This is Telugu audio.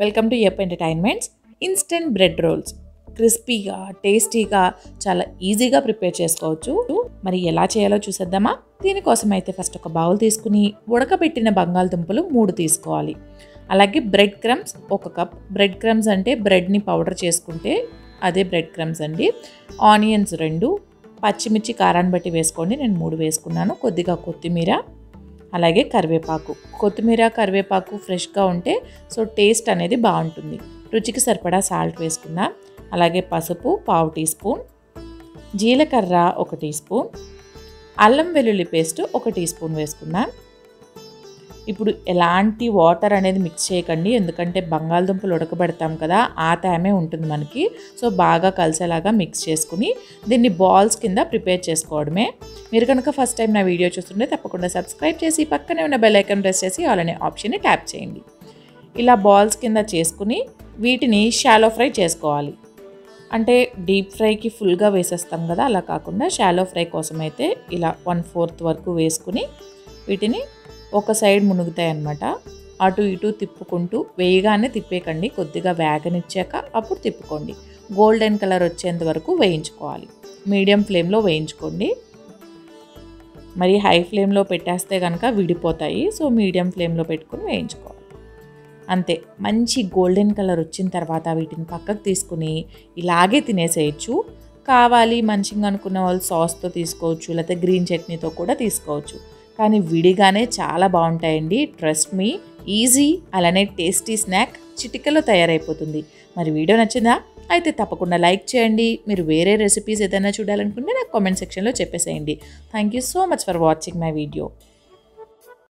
వెల్కమ్ టు ఎప్ ఎంటర్టైన్మెంట్స్ ఇన్స్టెంట్ బ్రెడ్ రోల్స్ క్రిస్పీగా టేస్టీగా చాలా ఈజీగా ప్రిపేర్ చేసుకోవచ్చు మరి ఎలా చేయాలో చూసేద్దామా దీనికోసం అయితే ఫస్ట్ ఒక బౌల్ తీసుకుని ఉడకబెట్టిన బంగాళదుంపలు మూడు తీసుకోవాలి అలాగే బ్రెడ్ క్రమ్స్ ఒక కప్ బ్రెడ్ క్రమ్స్ అంటే బ్రెడ్ని పౌడర్ చేసుకుంటే అదే బ్రెడ్ క్రమ్స్ అండి ఆనియన్స్ రెండు పచ్చిమిర్చి కారాన్ని బట్టి వేసుకోండి నేను మూడు వేసుకున్నాను కొద్దిగా కొత్తిమీర అలాగే కరివేపాకు కొత్తిమీర కరివేపాకు ఫ్రెష్గా ఉంటే సో టేస్ట్ అనేది బాగుంటుంది రుచికి సరిపడా సాల్ట్ వేసుకుందాం అలాగే పసుపు పావు టీ స్పూన్ జీలకర్ర ఒక టీ స్పూన్ అల్లం వెల్లుల్లి పేస్ట్ ఒక టీ స్పూన్ వేసుకుందాం ఇప్పుడు ఎలాంటి వాటర్ అనేది మిక్స్ చేయకండి ఎందుకంటే బంగాళదుంపలు ఉడకబెడతాం కదా ఆ తేమే ఉంటుంది మనకి సో బాగా కలిసేలాగా మిక్స్ చేసుకుని దీన్ని బాల్స్ కింద ప్రిపేర్ చేసుకోవడమే మీరు కనుక ఫస్ట్ టైం నా వీడియో చూస్తుంటే తప్పకుండా సబ్స్క్రైబ్ చేసి పక్కనే ఉన్న బెల్ ఐకాన్ ప్రెస్ చేసి ఆల్ అనే ఆప్షన్ని ట్యాప్ చేయండి ఇలా బాల్స్ కింద చేసుకుని వీటిని షాలో ఫ్రై చేసుకోవాలి అంటే డీప్ ఫ్రైకి ఫుల్గా వేసేస్తాం కదా అలా కాకుండా షాలో ఫ్రై కోసం అయితే ఇలా వన్ ఫోర్త్ వరకు వేసుకుని వీటిని ఒక సైడ్ మునుగుతాయి అన్నమాట అటు ఇటు తిప్పుకుంటూ వేయగానే తిప్పేకండి కొద్దిగా వేగనిచ్చాక అప్పుడు తిప్పుకోండి గోల్డెన్ కలర్ వచ్చేంత వరకు వేయించుకోవాలి మీడియం ఫ్లేమ్లో వేయించుకోండి మరి హై ఫ్లేమ్లో పెట్టేస్తే కనుక విడిపోతాయి సో మీడియం ఫ్లేమ్లో పెట్టుకుని వేయించుకోవాలి అంతే మంచి గోల్డెన్ కలర్ వచ్చిన తర్వాత వీటిని పక్కకు తీసుకుని ఇలాగే తినేసేయచ్చు కావాలి మంచిగా అనుకున్న వాళ్ళు సాస్తో తీసుకోవచ్చు లేకపోతే గ్రీన్ చట్నీతో కూడా తీసుకోవచ్చు కానీ విడిగానే చాలా బాగుంటాయండి ట్రస్ట్ మీ ఈజీ అలానే టేస్టీ స్నాక్ చిటికలో తయారైపోతుంది మరి వీడియో నచ్చిందా అయితే తప్పకుండా లైక్ చేయండి మీరు వేరే రెసిపీస్ ఏదైనా చూడాలనుకుంటే నాకు కామెంట్ సెక్షన్లో చెప్పేసేయండి thank you so much for watching my video